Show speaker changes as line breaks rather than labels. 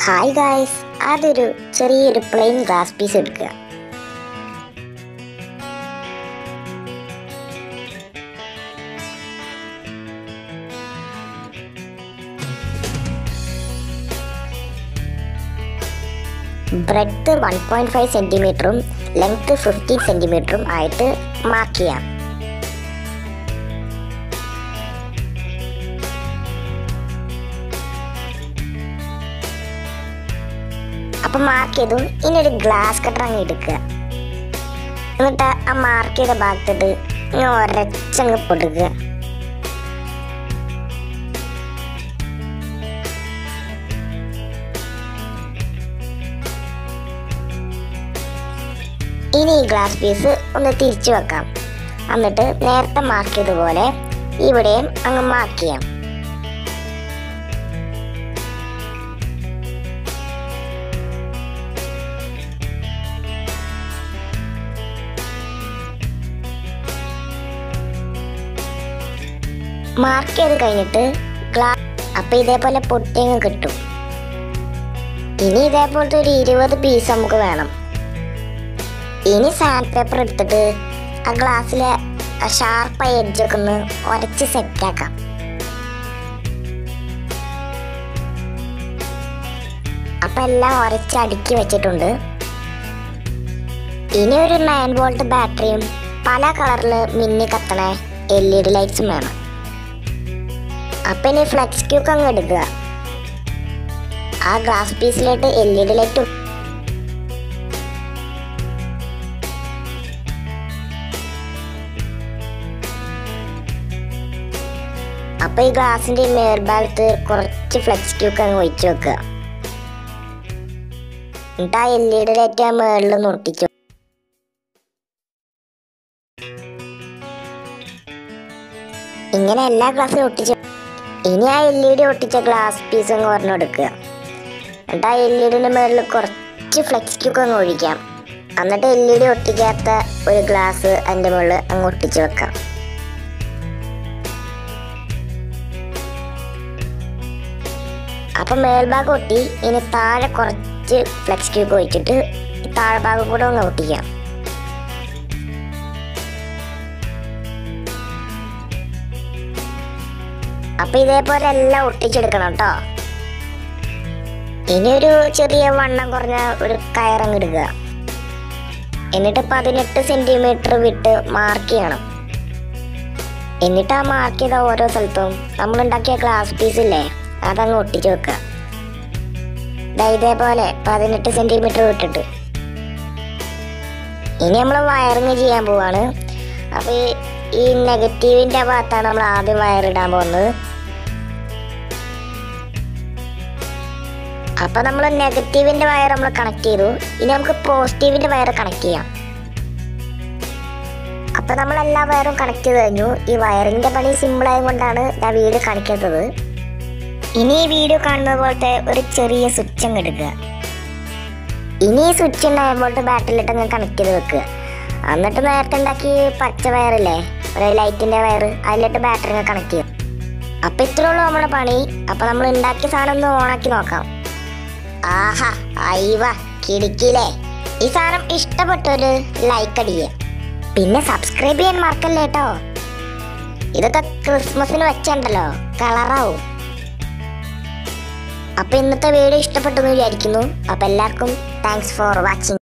hi guys അതൊരു ചെറിയൊരു plain glass piece എടുക്കുക ബ്രെഡ്ത്ത് വൺ പോയിന്റ് ഫൈവ് സെൻറ്റിമീറ്ററും ലെങ്ത് ഫിഫ്റ്റീൻ സെൻറ്റിമീറ്ററും ആയിട്ട് മാർക്ക് ചെയ്യാം അപ്പം മാർക്ക് ചെയ്തു ഇനി ഒരു ഗ്ലാസ് കട്ടർ അങ്ങ് എടുക്കുക എന്നിട്ട് ആ മാർക്ക് ചെയ്ത ഭാഗത്തിട്ട് ഇങ്ങനെ ഒരച്ചങ്ങ് പൊടുക്കുക ഇനി ഈ ഗ്ലാസ് പീസ് ഒന്ന് തിരിച്ചു വെക്കാം എന്നിട്ട് നേരത്തെ മാർക്ക് ചെയ്തതുപോലെ ഇവിടെയും അങ്ങ് മാർക്ക് ചെയ്യാം മാർക്ക് ചെയ്ത് കഴിഞ്ഞിട്ട് ഗ്ലാസ് അപ്പൊ ഇതേപോലെ പൊട്ടിയങ്ങ് കിട്ടും ഇനി ഇതേപോലത്തെ ഒരു ഇരുപത് പീസ് നമുക്ക് വേണം ഇനി സാൻഡ് പേപ്പർ എടുത്തിട്ട് ആ ഗ്ലാസ്സിലെ ഷാർപ്പായ എഡ്ജൊക്കെ ഒന്ന് ഉരച്ച് സെറ്റാക്കാം അപ്പൊ എല്ലാം ഉരച്ച് അടുക്കി വെച്ചിട്ടുണ്ട് ഇനി ഒരു നയൻ വോൾട്ട് ബാറ്ററിയും പല കളറിൽ മിന്നി കത്തണ എൽ ഇ ഡി ലൈറ്റ്സും വേണം അപ്പൊ ഇനി ഫ്ലെക്സ് ക്യൂക്ക് അങ്ങ് എടുക്കുക ആ ഗ്ലാസ് പീസിലോട്ട് എൽ ഇ ഡി ലൈറ്റ് അപ്പൊ ഈ ഗ്ലാസിന്റെ മേൽഭാഗത്ത് കുറച്ച് ഫ്ലെക്സ് ക്യൂക്ക് അങ്ങ് ഒഴിച്ചു വെക്കുക എന്നിട്ട് ആ എൽ ഇ ഡി ലൈറ്റ് ആ മേളിൽ ഒന്ന് ഒട്ടിച്ചു ഇങ്ങനെ എല്ലാ ഗ്ലാസ്സിലും ഒട്ടിച്ചു ഇനി ആ എൽ ഇ ഡി ഒട്ടിച്ച ഗ്ലാസ് പീസ് അങ്ങ് പറഞ്ഞു കൊടുക്കുക എന്നിട്ട് ആ എൽ ഇ ഡിന്റെ മേളിൽ കുറച്ച് ഫ്ലെക്സ് ക്യൂക്ക് അങ്ങ് ഒഴിക്കാം എന്നിട്ട് എൽ ഇ ഡി ഒട്ടിക്കാത്ത ഒരു ഗ്ലാസ് അതിന്റെ മുകളിൽ അങ്ങ് ഒട്ടിച്ചു വെക്കാം അപ്പൊ മേൽഭാഗം ഒട്ടി ഇനി താഴെ കുറച്ച് ഫ്ലെക്സ് ക്യൂബ് ഒഴിച്ചിട്ട് ഈ താഴെ ഭാഗം കൂടെ ഒന്ന് ഒട്ടിക്കാം അപ്പൊ ഇതേപോലെ എല്ലാം ഒട്ടിച്ചെടുക്കണം കേട്ടോ ഇനി ഒരു ചെറിയ വണ്ണം കുറഞ്ഞ ഒരു കയറങ്ങ് എടുക്കുക എന്നിട്ട് പതിനെട്ട് സെന്റിമീറ്റർ വിട്ട് മാർക്ക് ചെയ്യണം എന്നിട്ട് ആ മാർക്ക് ചെയ്ത ഓരോ സ്ഥലത്തും നമ്മൾ ഉണ്ടാക്കിയ ഗ്ലാസ് പീസ് ഇല്ലേ അതങ്ങ് ഒട്ടിച്ചു വെക്കുക ദാ ഇതേപോലെ പതിനെട്ട് സെന്റിമീറ്റർ വിട്ടിട്ട് ഇനി നമ്മൾ വയറിങ് ചെയ്യാൻ പോവാണ് അപ്പൊ ഈ- ഈ നെഗറ്റീവിന്റെ ഭാഗത്താണ് നമ്മൾ ആദ്യം വയറിടാൻ പോകുന്നത് അപ്പൊ നമ്മൾ നെഗറ്റീവിന്റെ വയർ നമ്മൾ കണക്ട് ചെയ്തു ഇനി നമുക്ക് പോസിറ്റീവിന്റെ വയർ കണക്ട് ചെയ്യാം അപ്പൊ നമ്മൾ എല്ലാ വയറും കണക്ട് ചെയ്ത് കഴിഞ്ഞു ഈ വയറിന്റെ പണി സിമ്പിൾ ആയതുകൊണ്ടാണ് ഞാൻ വീഡിയോ കാണിക്കാത്തത് ഇനി ഈ വീഡിയോ കാണുന്നത് പോലത്തെ ഒരു ചെറിയ സ്വിച്ച് അങ്ങ് എടുക്കുക ഇനി ഈ സ്വിച്ച് ഉണ്ടായപ്പോഴത്തെ ബാറ്ററിയിലിട്ട് അങ്ങ് കണക്ട് ചെയ്ത് വെക്കുക എന്നിട്ട് നേരത്തെ ഉണ്ടാക്കി പച്ച വയറില്ലേ ഒരു ലൈറ്റിന്റെ വയർ അതിലിട്ട് ബാറ്ററി അങ്ങ് കണക്ട് ചെയ്യും അപ്പൊ ഇത്രേ ഉള്ളൂ നമ്മുടെ പണി അപ്പൊ നമ്മൾ ഉണ്ടാക്കിയ സാധനം ഒന്ന് ഓണാക്കി നോക്കാം ആഹാ അയവ കിടിക്കില്ലേ ഈ സാധനം ഇഷ്ടപ്പെട്ടൊരു ലൈക്ക് അടിക്കുക പിന്നെ സബ്സ്ക്രൈബ് ചെയ്യാൻ മറക്കല്ലേ കേട്ടോ ഇതൊക്കെ ക്രിസ്മസിന് വെച്ചുണ്ടല്ലോ കളറാവും അപ്പൊ ഇന്നത്തെ വീഡിയോ ഇഷ്ടപ്പെട്ടു എന്ന് വിചാരിക്കുന്നു അപ്പൊ എല്ലാവർക്കും താങ്ക്സ് ഫോർ വാച്ചിങ്